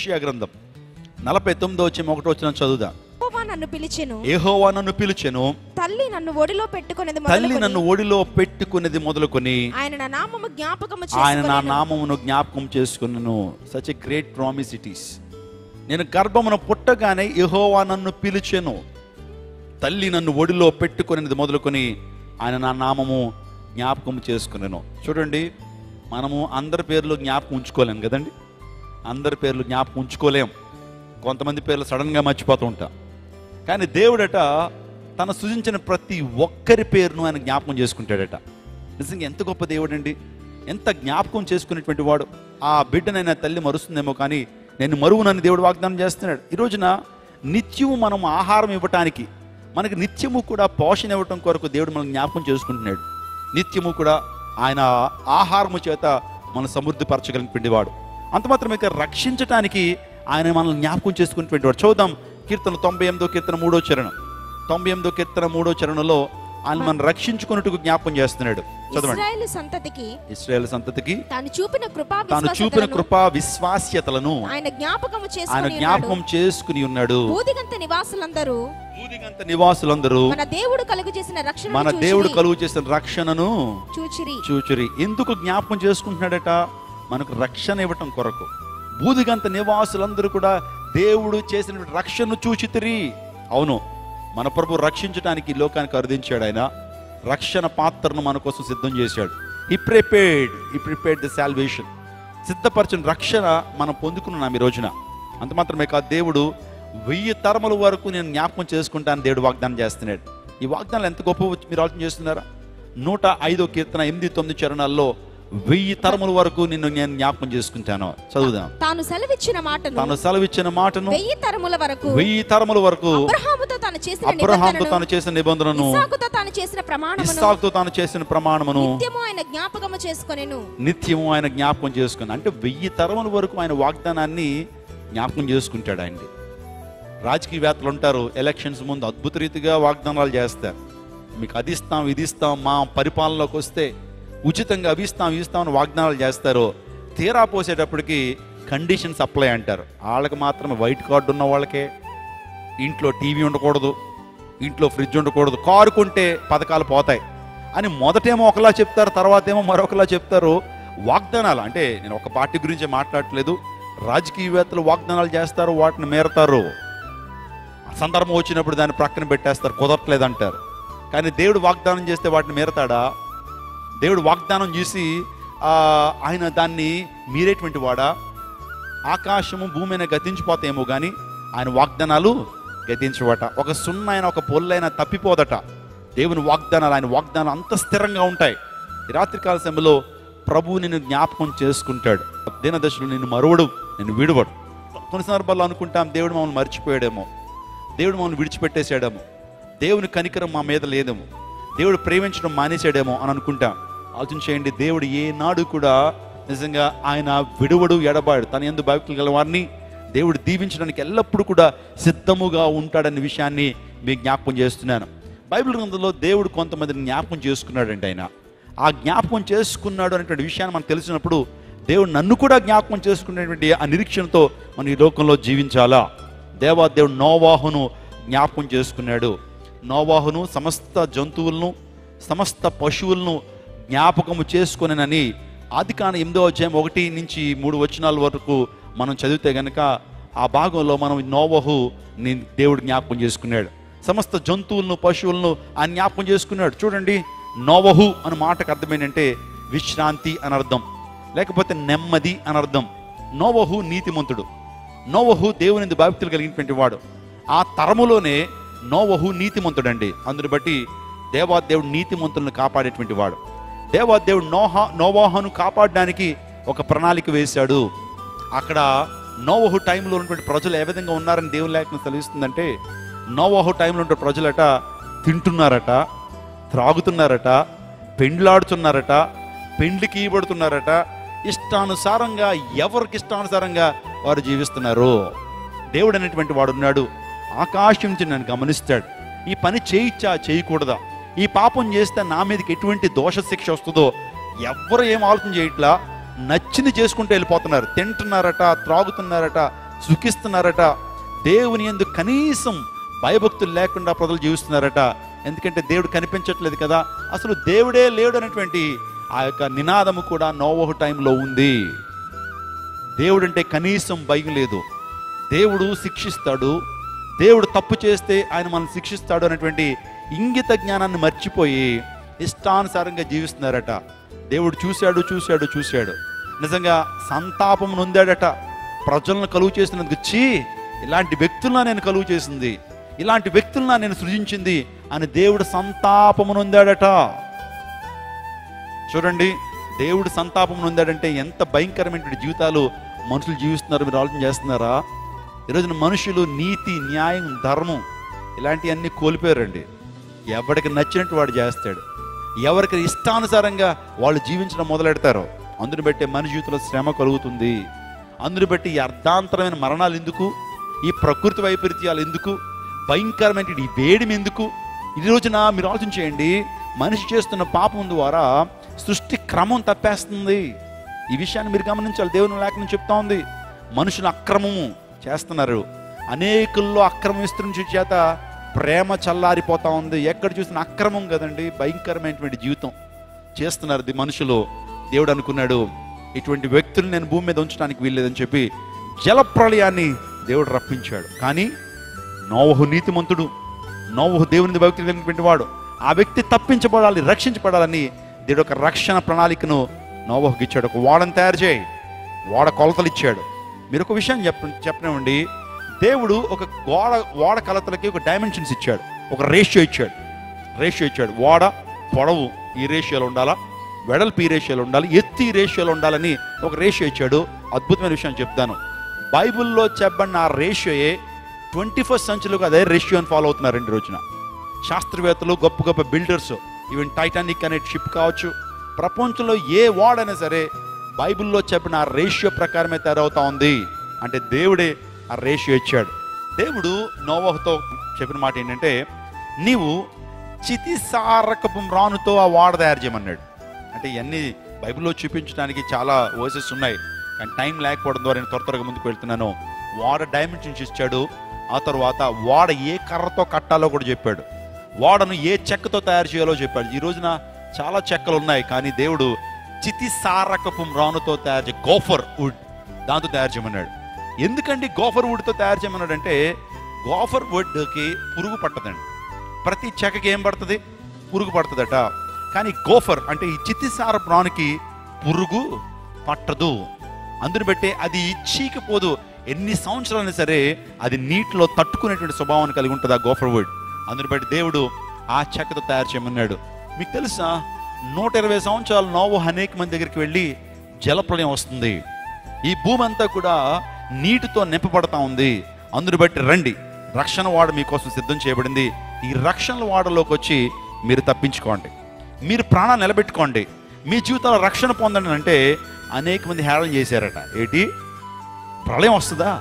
యెషయా గ్రంథం నలభై తొమ్మిదో వచ్చి ఒకటి వచ్చిన చదువుదా యెహోవా నన్ను పిలిచెను ఏహోవా నన్ను పిలిచెను తల్లి నన్ను ఒడిలో పెట్టుకునేది తల్లి మొదలుకొని నన్ను ఒడిలో పెట్టుకునేది మొదలుకొని ఆయన నా నామము జ్ఞాపకము ఆయన నా చేసుకొనెను. నామమును జ్ఞాపకం చేసుకున్నాను such a great promise it is నేను గర్భమును పుట్టగానే యెహోవా నన్ను పిలిచెను తల్లి నన్ను ఒడిలో పెట్టుకునేది మొదలుకొని ఆయన నా నామము జ్ఞాపకం చేసుకున్నాను చూడండి మనము అందరి పేర్లు జ్ఞాపకం ఉంచుకోలేం కదండి అందరి పేర్లు జ్ఞాపకం ఉంచుకోలేం కొంతమంది పేర్లు సడన్గా మర్చిపోతూ ఉంటాం కానీ దేవుడట తన సృజించిన ప్రతి ఒక్కరి పేరును ఆయన జ్ఞాపకం చేసుకుంటాడట నిజంగా ఎంత గొప్ప దేవుడండి ఎంత జ్ఞాపకం చేసుకునేటువంటి వాడు ఆ బిడ్డనైనా తల్లి మరుస్తుందేమో కానీ నేను మరువునని దేవుడు వాగ్దానం చేస్తున్నాడు ఈ రోజున నిత్యము మనం ఆహారం ఇవ్వటానికి మనకి నిత్యము కూడా పోషణ ఇవ్వటం కొరకు దేవుడు మనం జ్ఞాపకం చేసుకుంటున్నాడు నిత్యము కూడా ఆయన ఆహారము చేత మనం సమృద్ధిపరచగలిగినటువంటి వాడు అంత మాత్రమే కాక రక్షించటానికి ఆయన మనల్ని జ్ఞాపకం చేసుకునేటువంటి వాడు చూద్దాం కీర్తన తొంభై ఎనిమిదో కీర్తన మూడో చరణం తొంభై ఎనిమిదో కీర్తన మూడో చరణంలో ఆయన మనం రక్షించుకున్నట్టుకు జ్ఞాపకం చేస్తున్నాడు చదవండి ఇశ్రాయేలు సంతతికి ఇస్రాయేల్ సంతతికి తాను చూపిన కృపా తాను చూపిన విశ్వాసతలను కృపా విశ్వాస్యతలను ఆయన జ్ఞాపకము ఆయన చేసుకుని జ్ఞాపకం చేసుకుని ఉన్నాడు బూదిగంత నివాసులందరూ భూదిగంత నివాసులందరూ మన దేవుడు కలుగు చేసిన రక్షణ మన దేవుడు కలుగు చేసిన రక్షణను చూచిరి చూచురి ఎందుకు జ్ఞాపకం చేసుకుంటున్నాడట మనకు రక్షణ ఇవ్వటం కొరకు బూదిగంత నివాసులందరూ కూడా దేవుడు చేసిన రక్షణను చూచితిరి అవును మన ప్రభు రక్షించడానికి ఈ లోకానికి అరుదించాడు ఆయన రక్షణ పాత్రను మన కోసం సిద్ధం చేశాడు ఈ ప్రిపేర్డ్ ఈ ప్రిపేర్డ్ ద సాల్వేషన్ సిద్ధపరిచిన రక్షణ మనం పొందుకున్నాం ఈ రోజున అంత మాత్రమే కాదు దేవుడు వెయ్యి తరముల వరకు నేను జ్ఞాపకం చేసుకుంటాను దేవుడు వాగ్దానం చేస్తున్నాడు ఈ వాగ్దానాలు ఎంత గొప్ప మీరు ఆలోచన చేస్తున్నారా నూట ఐదో కీర్తన ఎనిమిది తొమ్మిది చరణాల్లో వెయ్యి తరముల వరకు నిన్ను నేను జ్ఞాపకం చేసుకుంటాను చదువుదాం తాను సెలవిచ్చిన మాటను తాను సెలవిచ్చిన మాటను వెయ్యి తరముల వరకు వెయ్యి తరముల వరకు అబ్రహాముతో తాను చేసిన అబ్రహాంతో నిబంధనను తాను చేసిన నిబంధనను ఇస్సాకుతో తాను చేసిన ప్రమాణమును ఇస్సాకుతో తాను చేసిన ప్రమాణమును నిత్యము ఆయన జ్ఞాపకము చేసుకొనెను నిత్యము ఆయన జ్ఞాపకం చేసుకుని అంటే వెయ్యి తరముల వరకు ఆయన వాగ్దానాన్ని జ్ఞాపకం చేసుకుంటాడు ఆయన రాజకీయవేత్తలు ఉంటారు ఎలక్షన్స్ ముందు అద్భుత రీతిగా వాగ్దానాలు చేస్తారు మీకు అది ఇస్తాం ఇది ఇస్తాం మా పరిపాలనలోకి వస్తే ఉచితంగా అవి ఇస్తాం ఇవి ఇస్తాం అని వాగ్దానాలు చేస్తారు తీరా పోసేటప్పటికి కండిషన్స్ అప్లై అంటారు వాళ్ళకి మాత్రమే వైట్ కార్డు ఉన్న వాళ్ళకే ఇంట్లో టీవీ ఉండకూడదు ఇంట్లో ఫ్రిడ్జ్ ఉండకూడదు కారు కొంటే పథకాలు పోతాయి అని మొదటేమో ఒకలా చెప్తారు తర్వాత ఏమో మరొకలా చెప్తారు వాగ్దానాలు అంటే నేను ఒక పార్టీ గురించి మాట్లాడట్లేదు రాజకీయవేత్తలు వాగ్దానాలు చేస్తారు వాటిని మేరతారు సందర్భం వచ్చినప్పుడు దాన్ని ప్రక్కన పెట్టేస్తారు కుదరట్లేదు అంటారు కానీ దేవుడు వాగ్దానం చేస్తే వాటిని మేరతాడా దేవుడు వాగ్దానం చేసి ఆ, ఆయన దాన్ని మీరేటువంటి వాడా ఆకాశము భూమి అయినా గతించిపోతాయేమో కానీ ఆయన వాగ్దానాలు గతించవట ఒక సున్నైన ఒక పొల్లైన తప్పిపోదట దేవుని వాగ్దానాలు ఆయన వాగ్దానాలు అంత స్థిరంగా ఉంటాయి ఈ రాత్రికాల సమయంలో ప్రభువు నిన్ను జ్ఞాపకం చేసుకుంటాడు దినదశలో నిన్ను మరువడు నిన్ను విడువడు కొన్ని సందర్భాల్లో అనుకుంటాం దేవుడు మమ్మల్ని మర్చిపోయాడేమో దేవుడు మమ్మల్ని విడిచిపెట్టేసాడేమో దేవుని కనికరం మా మీద లేదేమో దేవుడు ప్రేమించడం మానేశాడేమో అని అనుకుంటాం ఆలోచన చేయండి దేవుడు ఏనాడు కూడా నిజంగా ఆయన విడువడు ఎడబాడు తన ఎందు భక్తులు గల వారిని దేవుడు దీవించడానికి ఎల్లప్పుడూ కూడా సిద్ధముగా ఉంటాడనే విషయాన్ని మీకు జ్ఞాపకం చేస్తున్నాను బైబిల్ గ్రంథంలో దేవుడు కొంతమందిని జ్ఞాపకం చేసుకున్నాడండి ఆయన ఆ జ్ఞాపకం చేసుకున్నాడు అనేటువంటి విషయాన్ని మనకు తెలిసినప్పుడు దేవుడు నన్ను కూడా జ్ఞాపకం చేసుకునేటువంటి ఆ నిరీక్షణతో మనం ఈ లోకంలో జీవించాలా దేవా దేవుడు నోవాహును జ్ఞాపకం చేసుకున్నాడు నోవాహును సమస్త జంతువులను సమస్త పశువులను జ్ఞాపకము చేసుకునేనని ఆది కాని ఎనిమిదో అధ్యాయం ఒకటి నుంచి మూడు వచనాల వరకు మనం చదివితే గనక ఆ భాగంలో మనం నోవహు ని దేవుడు జ్ఞాపకం చేసుకున్నాడు సమస్త జంతువులను పశువులను ఆయన జ్ఞాపకం చేసుకున్నాడు చూడండి నోవహు అనే మాటకు అర్థం ఏంటంటే విశ్రాంతి అని అర్థం లేకపోతే నెమ్మది అని అర్థం నోవహు నీతిమంతుడు నోవహు దేవుని బాధ్యతలు కలిగినటువంటి వాడు ఆ తరములోనే నోవహు నీతిమంతుడండి అందుని బట్టి దేవాదేవుడు నీతిమంతులను కాపాడేటువంటి వాడు దేవాదేవుడు నోహా నోవాహను కాపాడడానికి ఒక ప్రణాళిక వేశాడు అక్కడ నోవహు టైంలో ఉన్నటువంటి ప్రజలు ఏ విధంగా ఉన్నారని దేవుని లేఖనం తెలుస్తుందంటే నోవహు టైంలో ఉన్న ప్రజలట తింటున్నారట త్రాగుతున్నారట పెండ్లాడుతున్నారట పెండ్లికి ఇవ్వబడుతున్నారట ఇష్టానుసారంగా ఎవరికి ఇష్టానుసారంగా వారు జీవిస్తున్నారు దేవుడు అనేటువంటి వాడు ఉన్నాడు ఆకాశం నుంచి నన్ను గమనిస్తాడు ఈ పని చేయిచ్చా చేయకూడదా ఈ పాపం చేస్తే నా మీదకి ఎటువంటి దోష శిక్ష వస్తుందో ఎవ్వరు ఏం ఆలోచన చేయట్లా నచ్చింది చేసుకుంటూ వెళ్ళిపోతున్నారు తింటున్నారట త్రాగుతున్నారట సుఖిస్తున్నారట దేవుని ఎందు కనీసం భయభక్తులు లేకుండా ప్రజలు జీవిస్తున్నారట ఎందుకంటే దేవుడు కనిపించట్లేదు కదా అసలు దేవుడే లేడు అనేటువంటి ఆ యొక్క నినాదము కూడా నోవహు టైంలో ఉంది దేవుడు అంటే కనీసం భయం లేదు దేవుడు శిక్షిస్తాడు దేవుడు తప్పు చేస్తే ఆయన మనం శిక్షిస్తాడు అనేటువంటి ఇంగిత జ్ఞానాన్ని మర్చిపోయి ఇష్టానుసారంగా జీవిస్తున్నారట దేవుడు చూశాడు చూశాడు చూశాడు నిజంగా సంతాపం నొందాడట ప్రజలను కలుగు చేసినందుకు చీ ఇలాంటి వ్యక్తులను నేను కలుగు చేసింది ఇలాంటి వ్యక్తులను నేను సృజించింది అని దేవుడు సంతాపము నొందాడట చూడండి దేవుడు సంతాపం నొందాడంటే ఎంత భయంకరమైన జీవితాలు మనుషులు జీవిస్తున్నారు మీరు ఆలోచన చేస్తున్నారా ఈరోజున మనుషులు నీతి న్యాయం ధర్మం ఇలాంటివన్నీ కోల్పోయారండి ఎవరికి నచ్చినట్టు వాడు చేస్తాడు ఎవరికి ఇష్టానుసారంగా వాళ్ళు జీవించడం మొదలెడతారో అందుని బట్టి మనిషి జీవితంలో శ్రమ కలుగుతుంది అందుని బట్టి ఈ అర్ధాంతరమైన మరణాలు ఎందుకు ఈ ప్రకృతి వైపరీత్యాలు ఎందుకు భయంకరమైన ఈ వేడిమి ఎందుకు ఈ రోజున మీరు ఆలోచన చేయండి మనిషి చేస్తున్న పాపం ద్వారా సృష్టి క్రమం తప్పేస్తుంది ఈ విషయాన్ని మీరు గమనించాలి దేవుని లేఖనం చెప్తా ఉంది మనుషులు అక్రమము చేస్తున్నారు అనేకుల్లో అక్రమం విస్తరించి చేత ప్రేమ చల్లారిపోతా ఉంది ఎక్కడ చూసిన అక్రమం కదండి భయంకరమైనటువంటి జీవితం చేస్తున్నారు ది మనుషులు దేవుడు అనుకున్నాడు ఇటువంటి వ్యక్తులు నేను భూమి మీద ఉంచడానికి వీల్లేదని చెప్పి జలప్రళయాన్ని దేవుడు రప్పించాడు కానీ నోవహు నీతిమంతుడు నోవహు దేవుని భక్తి కలిగినటువంటి వాడు ఆ వ్యక్తి తప్పించబడాలి రక్షించబడాలని దేవుడు ఒక రక్షణ ప్రణాళికను నోవహుకి ఇచ్చాడు ఒక వాడని తయారు చేయి వాడ కొలతలు ఇచ్చాడు మీరు ఒక విషయం చెప్ప చెప్పనివ్వండి దేవుడు ఒక గోడ ఓడ కలతలకి ఒక డైమెన్షన్స్ ఇచ్చాడు ఒక రేషియో ఇచ్చాడు రేషియో ఇచ్చాడు ఓడ పొడవు ఈ రేషియోలో ఉండాలా వెడల్పు ఈ రేషియోలో ఉండాలి ఎత్తి ఈ రేషియోలో ఉండాలని ఒక రేషియో ఇచ్చాడు అద్భుతమైన విషయం చెప్తాను బైబిల్లో చెప్పబడిన ఆ రేషియోయే ట్వంటీ ఫస్ట్ సెంచరీలో అదే రేషియోని ఫాలో అవుతున్నారండి ఈ రోజున శాస్త్రవేత్తలు గొప్ప గొప్ప బిల్డర్స్ ఈవెన్ టైటానిక్ అనే షిప్ కావచ్చు ప్రపంచంలో ఏ వాడైనా సరే బైబిల్లో చెప్పిన ఆ రేషియో ప్రకారమే తయారవుతా ఉంది అంటే దేవుడే ఆ రేషియో ఇచ్చాడు దేవుడు నోవహుతో చెప్పిన మాట ఏంటంటే నీవు చితిసారకపు రానుతో ఆ వాడ తయారు చేయమన్నాడు అంటే ఇవన్నీ బైబిల్లో చూపించడానికి చాలా వర్సెస్ ఉన్నాయి కానీ టైం లేకపోవడం ద్వారా నేను త్వర త్వరగా ముందుకు వెళ్తున్నాను వాడ డైమెన్షన్స్ ఇచ్చాడు ఆ తర్వాత వాడ ఏ కర్రతో కట్టాలో కూడా చెప్పాడు వాడను ఏ చెక్కతో తయారు చేయాలో చెప్పాడు ఈ రోజున చాలా చెక్కలు ఉన్నాయి కానీ దేవుడు చితిసారకపు రానుతో తయారు చే గోఫర్ వుడ్ దాంతో తయారు చేయమన్నాడు ఎందుకండి గోఫర్ వుడ్తో తయారు చేయమన్నాడు అంటే గోఫర్ వుడ్కి పురుగు పట్టదండి ప్రతి చెక్కకి ఏం పడుతుంది పురుగు పడుతుందట కానీ గోఫర్ అంటే ఈ చిత్తిసార ప్రాణికి పురుగు పట్టదు అందుని బట్టి అది చీకిపోదు ఎన్ని సంవత్సరాలైనా సరే అది నీటిలో తట్టుకునేటువంటి స్వభావాన్ని కలిగి ఉంటుంది ఆ గోఫర్ వుడ్ అందుని బట్టి దేవుడు ఆ చెక్కతో తయారు చేయమన్నాడు మీకు తెలుసా నూట ఇరవై సంవత్సరాలు నోవు అనేక మంది దగ్గరికి వెళ్ళి జలప్రలయం వస్తుంది ఈ భూమి అంతా కూడా నీటితో నింపబడతా ఉంది అందుని బట్టి రండి రక్షణ వాడ మీకోసం సిద్ధం చేయబడింది ఈ రక్షణ వాడలోకి వచ్చి మీరు తప్పించుకోండి మీరు ప్రాణాలు నిలబెట్టుకోండి మీ జీవితంలో రక్షణ పొందండి అంటే అనేక మంది హేళన చేశారట ఏంటి ప్రళయం వస్తుందా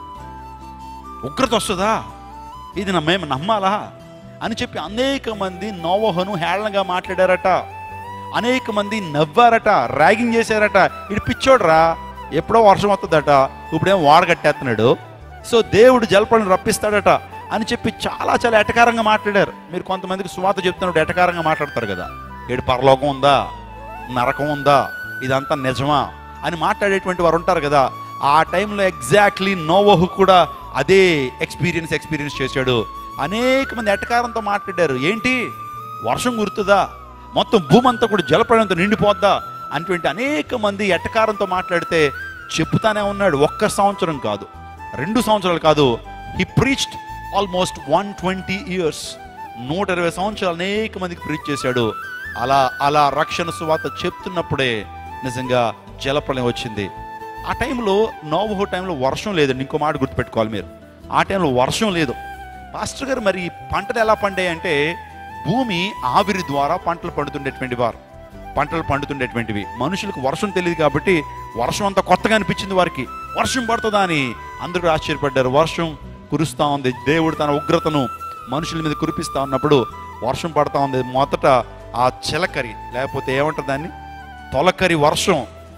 ఉగ్రత వస్తుందా ఇది నా మేము నమ్మాలా అని చెప్పి అనేక మంది నోవహను హేళనగా మాట్లాడారట అనేక మంది నవ్వారట ర్యాగింగ్ చేశారట ఇటు పిచ్చోడ్రా ఎప్పుడో వర్షం వస్తుందట ఇప్పుడేం వాడగట్టేస్తున్నాడు సో దేవుడు జలపడిని రప్పిస్తాడట అని చెప్పి చాలా చాలా ఎటకారంగా మాట్లాడారు మీరు కొంతమందికి సువాత చెప్తున్నప్పుడు ఎటకారంగా మాట్లాడతారు కదా ఏడు పరలోకం ఉందా నరకం ఉందా ఇదంతా నిజమా అని మాట్లాడేటువంటి వారు ఉంటారు కదా ఆ టైంలో ఎగ్జాక్ట్లీ నోవహు కూడా అదే ఎక్స్పీరియన్స్ ఎక్స్పీరియన్స్ చేశాడు అనేక మంది ఎటకారంతో మాట్లాడారు ఏంటి వర్షం గుర్తుందా మొత్తం భూమి అంతా కూడా జలప్రయంతో నిండిపోద్దా అటువంటి అనేక మంది ఎటకారంతో మాట్లాడితే చెప్తానే ఉన్నాడు ఒక్క సంవత్సరం కాదు రెండు సంవత్సరాలు కాదు he preached almost one twenty years నూట ఇరవై సంవత్సరాలు అనేక మందికి ప్రీచ్ చేశాడు అలా అలా రక్షణ సువాత చెప్తున్నప్పుడే నిజంగా జలప్రలయం వచ్చింది ఆ టైంలో నోవహో టైంలో వర్షం లేదండి ఇంకో మాట గుర్తుపెట్టుకోవాలి మీరు ఆ టైంలో వర్షం లేదు పాస్టర్ గారు మరి ఈ పంటలు ఎలా పండాయి అంటే భూమి ఆవిరి ద్వారా పంటలు పండుతుండేటువంటి వారు పంటలు పండుతుండేటువంటివి మనుషులకు వర్షం తెలియదు కాబట్టి వర్షం అంతా కొత్తగా అనిపించింది వారికి వర్షం పడుతుందా అని అందరూ ఆశ్చర్యపడ్డారు వర్షం కురుస్తా ఉంది దేవుడు తన ఉగ్రతను మనుషుల మీద కురిపిస్తా ఉన్నప్పుడు వర్షం పడతా ఉంది మొదట ఆ చిలకరి లేకపోతే ఏమంటారు దాన్ని తొలకరి వర్షం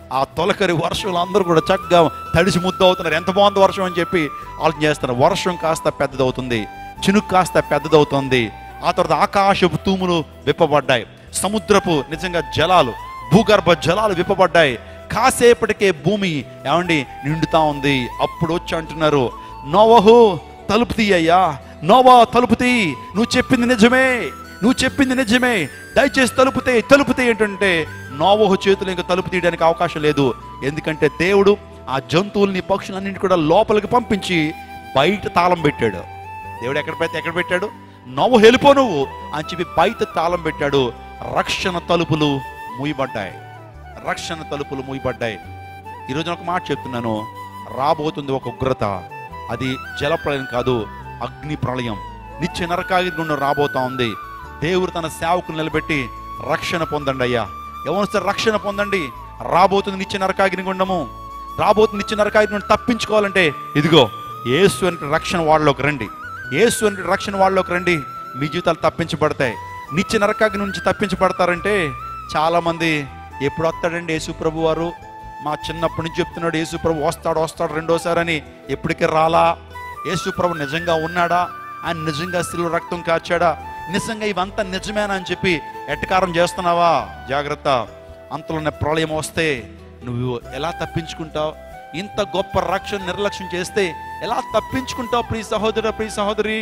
ఆ తొలకరి వర్షంలో అందరూ కూడా చక్కగా తడిసి ముద్ద అవుతున్నారు ఎంత బాగుంది వర్షం అని చెప్పి ఆలోచన చేస్తున్నారు వర్షం కాస్త పెద్దదవుతుంది చినుకు కాస్త పెద్దదవుతుంది ఆ తర్వాత ఆకాశపు తూములు విప్పబడ్డాయి సముద్రపు నిజంగా జలాలు భూగర్భ జలాలు విప్పబడ్డాయి కాసేపటికే భూమి ఏమండి నిండుతా ఉంది అప్పుడు వచ్చి అంటున్నారు నోవహు తలుపు తీయ్యా నోవా తలుపు తీ నువ్వు చెప్పింది నిజమే నువ్వు చెప్పింది నిజమే దయచేసి తలుపు తీ తలుపు తీ ఏంటంటే నోవహు చేతులు ఇంకా తలుపు తీయడానికి అవకాశం లేదు ఎందుకంటే దేవుడు ఆ జంతువుల్ని పక్షులన్నింటి కూడా లోపలికి పంపించి బయట తాళం పెట్టాడు దేవుడు ఎక్కడ పెడితే ఎక్కడ పెట్టాడు నవ్వు వెళ్ళిపో నువ్వు అని చెప్పి బయట తాళం పెట్టాడు రక్షణ తలుపులు మూయబడ్డాయి రక్షణ తలుపులు మూయబడ్డాయి ఈరోజు ఒక మాట చెప్తున్నాను రాబోతుంది ఒక ఉగ్రత అది జల ప్రళయం కాదు అగ్ని ప్రళయం నిత్య నరకాగి గుండం రాబోతా ఉంది దేవుడు తన సేవకులు నిలబెట్టి రక్షణ పొందండి అయ్యా ఎవరు రక్షణ పొందండి రాబోతుంది నిత్య నరకాగ్ని గుండము రాబోతుంది నిత్య నరకాగ్ని గుండం తప్పించుకోవాలంటే ఇదిగో యేసు అంటే రక్షణ వాళ్ళలోకి రండి యేసు అంటే రక్షణ వాళ్ళలోకి రండి మీ జీవితాలు తప్పించబడతాయి నిత్య నరకాగ్ని నుంచి తప్పించబడతారంటే చాలా మంది ఎప్పుడు వస్తాడండి యేసు ప్రభు వారు మా చిన్నప్పటి నుంచి చెప్తున్నాడు యేసు ప్రభు వస్తాడు వస్తాడు రెండోసారి అని ఎప్పటికీ రాలా యేసు ప్రభు నిజంగా ఉన్నాడా ఆయన నిజంగా శిలువ రక్తం కాచాడా నిజంగా ఇవంతా నిజమేనా అని చెప్పి ఎట్టకారం చేస్తున్నావా జాగ్రత్త అంతలోనే ప్రళయం వస్తే నువ్వు ఎలా తప్పించుకుంటావు ఇంత గొప్ప రక్షణ నిర్లక్ష్యం చేస్తే ఎలా తప్పించుకుంటావు ప్రియ సహోదర ప్రియ సహోదరి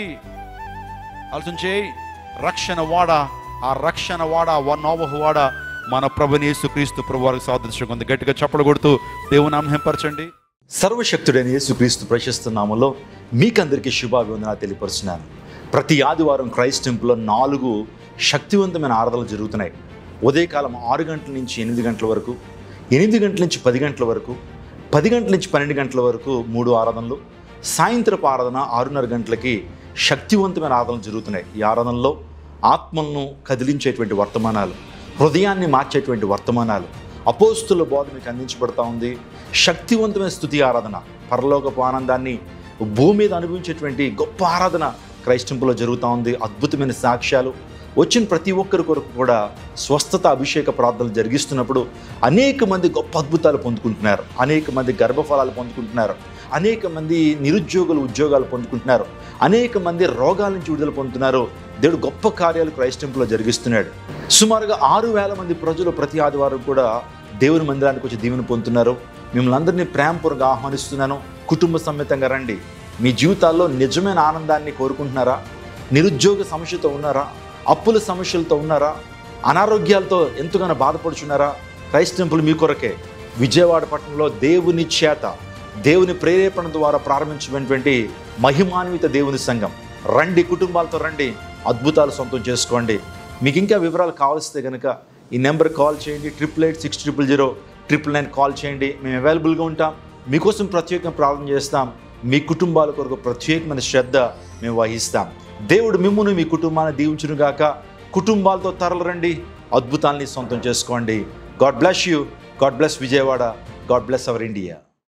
ఆలోచన చేయి రక్షణ వాడ ఆ రక్షణ వాడ నోవహు వాడ మన ప్రభుని యేసుక్రీస్తు ప్రభు వారికి సాదృశ్యం ఉంది గట్టిగా చప్పలు కొడుతూ దేవుని అంహంపరచండి సర్వశక్తుడైన యేసుక్రీస్తు ప్రశస్త నామంలో మీకందరికీ శుభాభివందనాలు తెలియపరుస్తున్నాను ప్రతి ఆదివారం క్రైస్ట్ టెంపుల్లో నాలుగు శక్తివంతమైన ఆరాధనలు జరుగుతున్నాయి ఉదయకాలం ఆరు గంటల నుంచి ఎనిమిది గంటల వరకు ఎనిమిది గంటల నుంచి పది గంటల వరకు పది గంటల నుంచి పన్నెండు గంటల వరకు మూడు ఆరాధనలు సాయంత్రపు ఆరాధన ఆరున్నర గంటలకి శక్తివంతమైన ఆరాధనలు జరుగుతున్నాయి ఈ ఆరాధనలో ఆత్మలను కదిలించేటువంటి వర్తమానాలు హృదయాన్ని మార్చేటువంటి వర్తమానాలు అపోస్తుల బోధ మీకు అందించబడతా ఉంది శక్తివంతమైన స్థుతి ఆరాధన పరలోకపు ఆనందాన్ని భూమి మీద అనుభవించేటువంటి గొప్ప ఆరాధన క్రైస్టింపులో జరుగుతూ ఉంది అద్భుతమైన సాక్ష్యాలు వచ్చిన ప్రతి ఒక్కరి కొరకు కూడా స్వస్థత అభిషేక ప్రార్థనలు జరిగిస్తున్నప్పుడు అనేక మంది గొప్ప అద్భుతాలు పొందుకుంటున్నారు అనేక మంది గర్భఫలాలు పొందుకుంటున్నారు అనేక మంది నిరుద్యోగులు ఉద్యోగాలు పొందుకుంటున్నారు అనేక మంది రోగాల నుంచి విడుదల పొందుతున్నారు దేవుడు గొప్ప కార్యాలు క్రైస్టింపులో జరిగిస్తున్నాడు సుమారుగా ఆరు వేల మంది ప్రజలు ప్రతి ఆదివారం కూడా దేవుని మందిరానికి వచ్చి దీవెన పొందుతున్నారు మిమ్మల్ని అందరినీ ప్రేమపూర్వకంగా ఆహ్వానిస్తున్నాను కుటుంబ సమేతంగా రండి మీ జీవితాల్లో నిజమైన ఆనందాన్ని కోరుకుంటున్నారా నిరుద్యోగ సమస్యతో ఉన్నారా అప్పుల సమస్యలతో ఉన్నారా అనారోగ్యాలతో ఎంతగానో బాధపడుచున్నారా క్రైస్ట్ టెంపుల్ మీ కొరకే విజయవాడ పట్టణంలో దేవుని చేత దేవుని ప్రేరేపణ ద్వారా ప్రారంభించినటువంటి మహిమాన్విత దేవుని సంఘం రండి కుటుంబాలతో రండి అద్భుతాలు సొంతం చేసుకోండి మీకు ఇంకా వివరాలు కావాల్సితే కనుక ఈ నెంబర్ కాల్ చేయండి triple eight six triple zero triple nine call చేయండి మేము అవైలబుల్గా ఉంటాం మీకోసం ప్రత్యేకంగా ప్రార్థన చేస్తాం మీ కుటుంబాల కొరకు ప్రత్యేకమైన శ్రద్ధ మేము వహిస్తాం దేవుడు మిమ్మును మీ కుటుంబాన్ని దీవించును గాక కుటుంబాలతో తరలిరండి అద్భుతాల్ని సొంతం చేసుకోండి God bless you God bless Vijayawada God bless our India